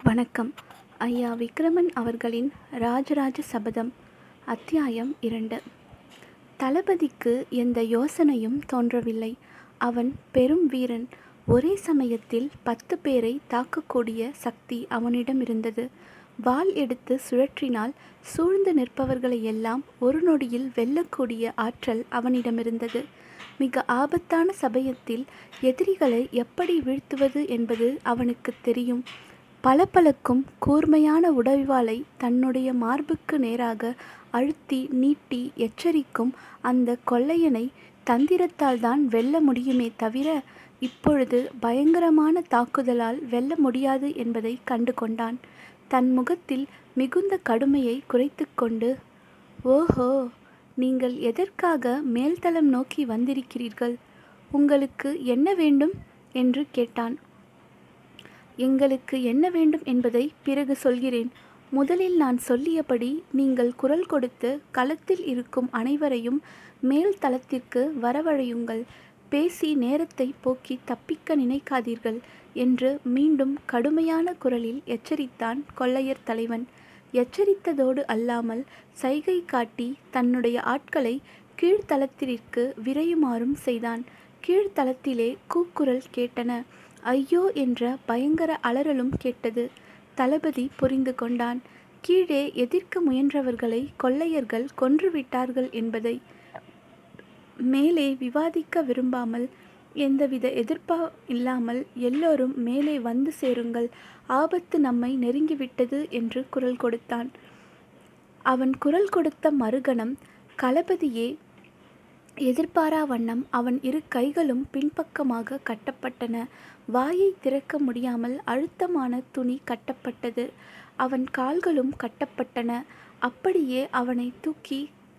வணக்கம் ஐயா விக்ரமன் அவர்களின் ராஜராஜ சபதம் அத்தியாயம் இரண்டு தளபதிக்கு எந்த யோசனையும் தோன்றவில்லை அவன் பெரும் வீரன் ஒரே சமயத்தில் பத்து பேரை தாக்கக்கூடிய சக்தி அவனிடம் இருந்தது வாள் எடுத்து சுழற்றினால் சூழ்ந்து நிற்பவர்களை எல்லாம் ஒரு நொடியில் வெல்லக்கூடிய ஆற்றல் அவனிடமிருந்தது மிக ஆபத்தான சமயத்தில் எதிரிகளை எப்படி வீழ்த்துவது என்பது அவனுக்கு தெரியும் பளபளக்கும் கூர்மையான உடைவாளை தன்னுடைய மார்புக்கு நேராக அழுத்தி நீட்டி எச்சரிக்கும் அந்த கொள்ளையனை தந்திரத்தால் தான் வெல்ல முடியுமே தவிர இப்பொழுது பயங்கரமான தாக்குதலால் வெல்ல முடியாது என்பதை கண்டு கொண்டான் தன் முகத்தில் மிகுந்த கடுமையை குறைத்து கொண்டு ஓஹோ நீங்கள் எதற்காக மேல்தளம் நோக்கி வந்திருக்கிறீர்கள் உங்களுக்கு என்ன வேண்டும் என்று கேட்டான் எங்களுக்கு என்ன வேண்டும் என்பதை பிறகு சொல்கிறேன் முதலில் நான் சொல்லியபடி நீங்கள் குரல் கொடுத்து களத்தில் இருக்கும் அனைவரையும் மேல் தளத்திற்கு வரவழையுங்கள் பேசி நேரத்தை போக்கி தப்பிக்க நினைக்காதீர்கள் என்று மீண்டும் கடுமையான குரலில் எச்சரித்தான் கொள்ளையர் தலைவன் எச்சரித்ததோடு அல்லாமல் சைகை காட்டி தன்னுடைய ஆட்களை கீழ்த்தளத்திற்கு விரையுமாறும் செய்தான் கீழ்த்தளத்திலே கூக்குரல் கேட்டன ஐயோ என்ற பயங்கர அலறலும் கேட்டது தளபதி புரிந்து கொண்டான் கீழே எதிர்க்க முயன்றவர்களை கொள்ளையர்கள் கொன்றுவிட்டார்கள் என்பதை மேலே விவாதிக்க விரும்பாமல் எந்தவித எதிர்ப்பா இல்லாமல் எல்லோரும் மேலே வந்து சேருங்கள் ஆபத்து நம்மை நெருங்கிவிட்டது என்று குரல் கொடுத்தான் அவன் குரல் கொடுத்த மறுகணம் களபதியே எதிர்பாரா வண்ணம் அவன் இரு கைகளும் பின்பக்கமாக கட்டப்பட்டன வாயை திறக்க முடியாமல் அழுத்தமான துணி கட்டப்பட்டது அவன் கால்களும் கட்டப்பட்டன அப்படியே அவனை தூக்கி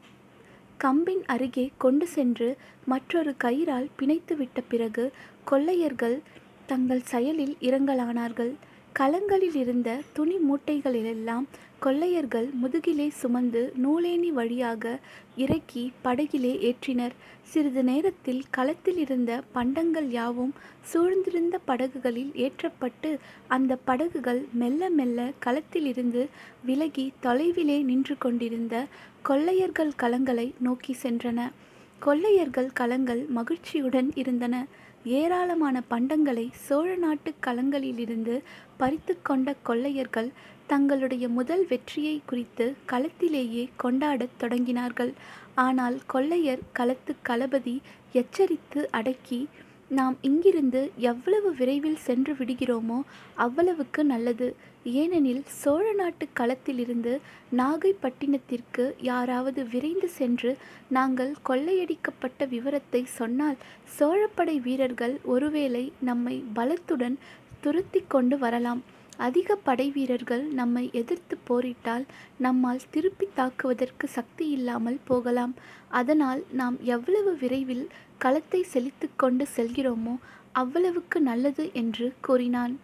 கம்பின் அருகே கொண்டு சென்று மற்றொரு கயிறால் பிணைத்துவிட்ட பிறகு கொள்ளையர்கள் தங்கள் செயலில் இறங்கலானார்கள் களங்களில் இருந்த துணி மூட்டைகளிலெல்லாம் கொள்ளையர்கள் முதுகிலே சுமந்து நூலேணி வழியாக இறக்கி படகிலே ஏற்றினர் சிறிது நேரத்தில் களத்தில் இருந்த பண்டங்கள் யாவும் சூழ்ந்திருந்த படகுகளில் ஏற்றப்பட்டு அந்த படகுகள் மெல்ல மெல்ல களத்திலிருந்து விலகி தொலைவிலே நின்று கொண்டிருந்த கொள்ளையர்கள் களங்களை நோக்கி சென்றன கொள்ளையர்கள் களங்கள் மகிழ்ச்சியுடன் இருந்தன ஏராளமான பண்டங்களை சோழ நாட்டு களங்களிலிருந்து பறித்து கொண்ட கொள்ளையர்கள் தங்களுடைய முதல் வெற்றியை குறித்து களத்திலேயே கொண்டாடத் தொடங்கினார்கள் ஆனால் கொள்ளையர் களத்து களபதி எச்சரித்து அடக்கி நாம் இங்கிருந்து எவ்வளவு விரைவில் சென்று விடுகிறோமோ அவ்வளவுக்கு நல்லது ஏனெனில் சோழ நாட்டு களத்திலிருந்து நாகைப்பட்டினத்திற்கு யாராவது விரைந்து சென்று நாங்கள் கொள்ளையடிக்கப்பட்ட விவரத்தை சொன்னால் சோழப்படை வீரர்கள் ஒருவேளை நம்மை பலத்துடன் துரத்தி கொண்டு வரலாம் அதிக படை வீரர்கள் நம்மை எதிர்த்து போரிட்டால் நம்மால் திருப்பி தாக்குவதற்கு சக்தி இல்லாமல் போகலாம் அதனால் நாம் எவ்வளவு விரைவில் களத்தை செழித்து கொண்டு செல்கிறோமோ அவ்வளவுக்கு நல்லது என்று கூறினான்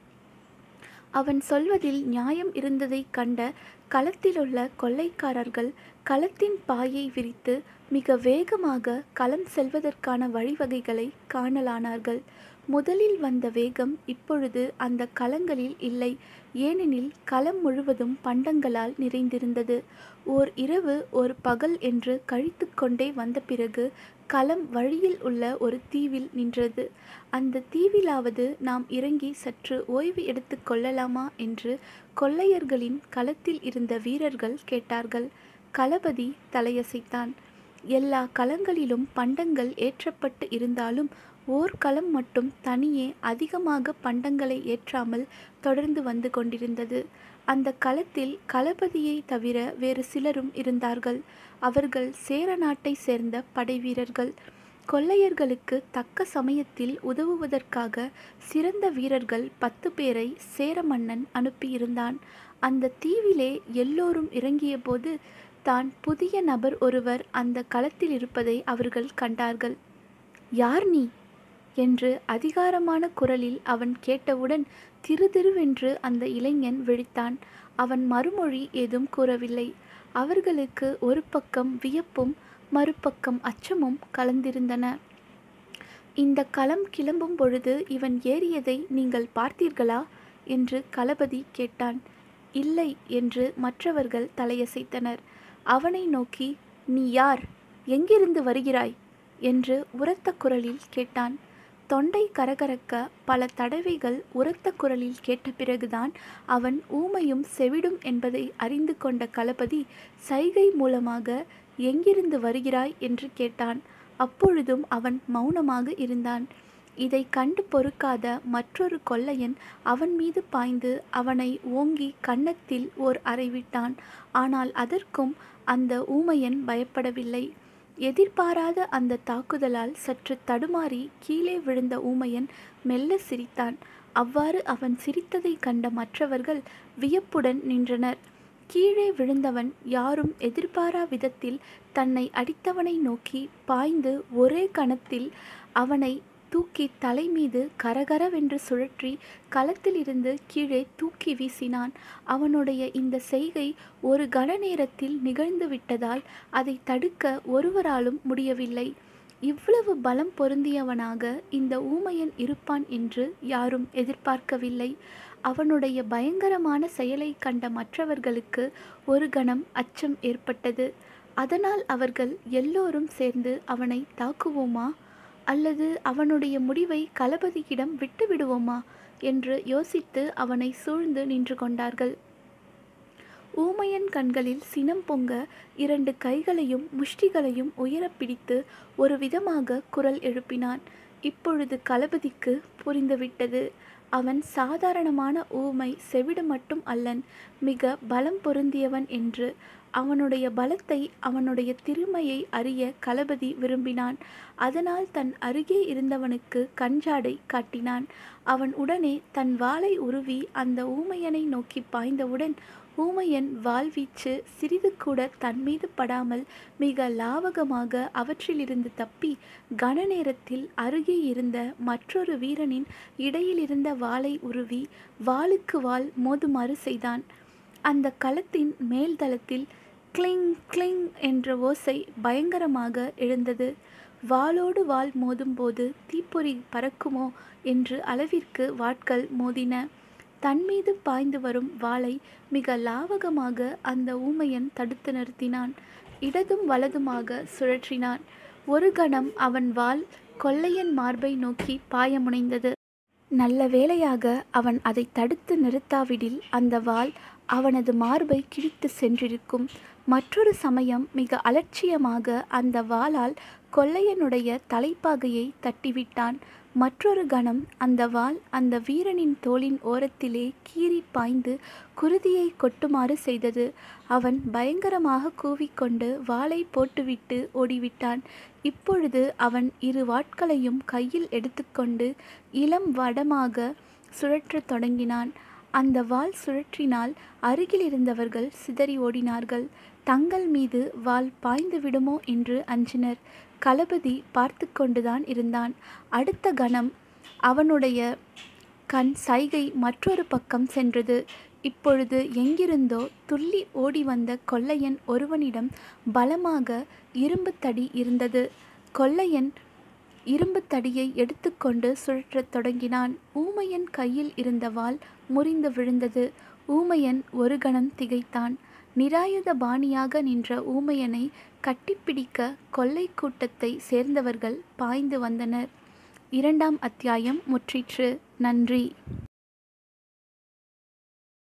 அவன் சொல்வதில் நியாயம் இருந்ததை கண்ட களத்திலுள்ள கொள்ளைக்காரர்கள் களத்தின் பாயை விரித்து மிக வேகமாக களம் செல்வதற்கான வழிவகைகளை காணலானார்கள் முதலில் வந்த வேகம் இப்பொழுது அந்த களங்களில் இல்லை ஏனெனில் களம் முழுவதும் பண்டங்களால் நிறைந்திருந்தது ஓர் இரவு ஒரு பகல் என்று கழித்து கொண்டே வந்த பிறகு களம் வழியில் உள்ள ஒரு தீவில் நின்றது அந்த தீவிலாவது நாம் இறங்கி சற்று ஓய்வு எடுத்து கொள்ளலாமா என்று கொள்ளையர்களின் களத்தில் இருந்த வீரர்கள் கேட்டார்கள் களபதி தலையசைத்தான் எல்லா களங்களிலும் பண்டங்கள் ஏற்றப்பட்டு இருந்தாலும் ஓர் களம் மட்டும் தனியே அதிகமாக பண்டங்களை ஏற்றாமல் தொடர்ந்து வந்து கொண்டிருந்தது அந்த களத்தில் களபதியை தவிர வேறு சிலரும் இருந்தார்கள் அவர்கள் சேர நாட்டை சேர்ந்த படை வீரர்கள் கொள்ளையர்களுக்கு தக்க சமயத்தில் உதவுவதற்காக சிறந்த வீரர்கள் பத்து பேரை சேர மன்னன் அனுப்பியிருந்தான் அந்த தீவிலே எல்லோரும் இறங்கியபோது தான் புதிய நபர் ஒருவர் அந்த களத்தில் இருப்பதை அவர்கள் கண்டார்கள் யார் நீ என்று அதிகாரமான குரலில் அவன் கேட்டவுடன் திருதிருவென்று அந்த இளைஞன் விழித்தான் அவன் மறுமொழி ஏதும் கூறவில்லை அவர்களுக்கு ஒரு பக்கம் வியப்பும் மறுபக்கம் அச்சமும் கலந்திருந்தன இந்த களம் கிளம்பும் பொழுது இவன் ஏறியதை நீங்கள் பார்த்தீர்களா என்று களபதி கேட்டான் இல்லை என்று மற்றவர்கள் தலையசைத்தனர் அவனை நோக்கி நீ யார் எங்கிருந்து வருகிறாய் என்று உரத்த குரலில் கேட்டான் தொண்டை கரகரக்க பல தடவைகள் உரத்த குரலில் கேட்ட பிறகுதான் அவன் ஊமையும் செவிடும் என்பதை அறிந்து கொண்ட களபதி சைகை மூலமாக எங்கிருந்து வருகிறாய் என்று கேட்டான் அப்பொழுதும் அவன் மௌனமாக இருந்தான் இதை கண்டு பொறுக்காத மற்றொரு கொள்ளையன் அவன் மீது பாய்ந்து அவனை ஓங்கி கன்னத்தில் ஓர் அறைவிட்டான் ஆனால் அதற்கும் அந்த ஊமையன் பயப்படவில்லை எதிர்பாராத அந்த தாக்குதலால் சற்று தடுமாறி கீழே விழுந்த ஊமையன் மெல்ல சிரித்தான் அவ்வாறு அவன் சிரித்ததை கண்ட மற்றவர்கள் வியப்புடன் நின்றனர் கீழே விழுந்தவன் யாரும் எதிர்பாரா விதத்தில் தன்னை அடித்தவனை நோக்கி பாய்ந்து ஒரே கணத்தில் அவனை தூக்கி தலை மீது கரகரவென்று சுழற்றி களத்திலிருந்து கீழே தூக்கி வீசினான் அவனுடைய இந்த செய்கை ஒரு கன நேரத்தில் நிகழ்ந்து விட்டதால் அதை தடுக்க ஒருவராலும் முடியவில்லை இவ்வளவு பலம் பொருந்தியவனாக இந்த ஊமையன் இருப்பான் என்று யாரும் எதிர்பார்க்கவில்லை அவனுடைய பயங்கரமான செயலை கண்ட மற்றவர்களுக்கு ஒரு கணம் அச்சம் ஏற்பட்டது அதனால் அவர்கள் எல்லோரும் சேர்ந்து அவனை தாக்குவோமா அல்லது அவனுடைய முடிவை களபதியிடம் விட்டு விடுவோமா என்று யோசித்து அவனை சூழ்ந்து நின்று கொண்டார்கள் ஊமையன் கண்களில் சினம் பொங்க இரண்டு கைகளையும் முஷ்டிகளையும் உயரப் பிடித்து ஒரு விதமாக குரல் எழுப்பினான் இப்பொழுது களபதிக்கு புரிந்துவிட்டது அவன் சாதாரணமான ஊமை செவிடு மட்டும் அல்லன் மிக பலம் பொருந்தியவன் என்று அவனுடைய பலத்தை அவனுடைய திறமையை அறிய களபதி விரும்பினான் அதனால் தன் அருகே இருந்தவனுக்கு கஞ்சாடை காட்டினான் அவன் உடனே தன் வாளை உருவி அந்த ஊமையனை நோக்கி பாய்ந்தவுடன் ஊமையன் வாழ்வீச்சு சிறிது கூட தன் மீது படாமல் மிக லாவகமாக அவற்றிலிருந்து தப்பி கன நேரத்தில் அருகே இருந்த மற்றொரு வீரனின் இடையில் இருந்த வாளை உருவி வாளுக்கு வாள் மோதுமாறு செய்தான் அந்த களத்தின் மேல்தளத்தில் கிளிங் கிளிங் என்ற ஓசை பயங்கரமாக எழுந்தது வாளோடு வாள் மோதும்போது தீப்பொறி பறக்குமோ என்று அளவிற்கு வாட்கள் மோதின தன் மீது பாய்ந்து வரும் வாளை மிக லாவகமாக அந்த ஊமையன் தடுத்து நிறுத்தினான் இடதும் வலதுமாக சுழற்றினான் ஒரு கணம் அவன் வாள் கொள்ளையன் மார்பை நோக்கி பாய முனைந்தது நல்ல வேளையாக அவன் அதை தடுத்து நிறுத்தாவிடில் அந்த வாள் அவனது மார்பை கிழித்து சென்றிருக்கும் மற்றொரு சமயம் மிக அலட்சியமாக அந்த வாளால் கொள்ளையனுடைய தலைப்பாகையை தட்டிவிட்டான் மற்றொரு கணம் அந்த வாள் அந்த வீரனின் தோளின் ஓரத்திலே கீறி பாய்ந்து குருதியை கொட்டுமாறு செய்தது அவன் பயங்கரமாக கூவிக்கொண்டு வாளை போட்டுவிட்டு ஓடிவிட்டான் இப்பொழுது அவன் இரு வாட்களையும் கையில் எடுத்துக்கொண்டு இளம் வடமாக சுழற்றத் தொடங்கினான் அந்த வாள் சுழற்றினால் அருகில் இருந்தவர்கள் சிதறி ஓடினார்கள் தங்கள் மீது வாள் பாய்ந்து விடுமோ என்று அஞ்சினர் களபதி பார்த்து கொண்டுதான் இருந்தான் அடுத்த கணம் அவனுடைய கண் சைகை மற்றொரு பக்கம் சென்றது இப்பொழுது எங்கிருந்தோ துள்ளி ஓடி வந்த கொள்ளையன் ஒருவனிடம் பலமாக இரும்பு தடி இருந்தது கொள்ளையன் இரும்பு தடியை எடுத்துக்கொண்டு சுழற்றத் தொடங்கினான் ஊமையன் கையில் இருந்த வாள் முறிந்து விழுந்தது ஊமையன் ஒரு கணம் திகைத்தான் நிராயுத பாணியாக நின்ற ஊமையனை கட்டிப்பிடிக்க கொள்ளை கூட்டத்தை சேர்ந்தவர்கள் பாய்ந்து வந்தனர் இரண்டாம் அத்தியாயம் முற்றிற்று நன்றி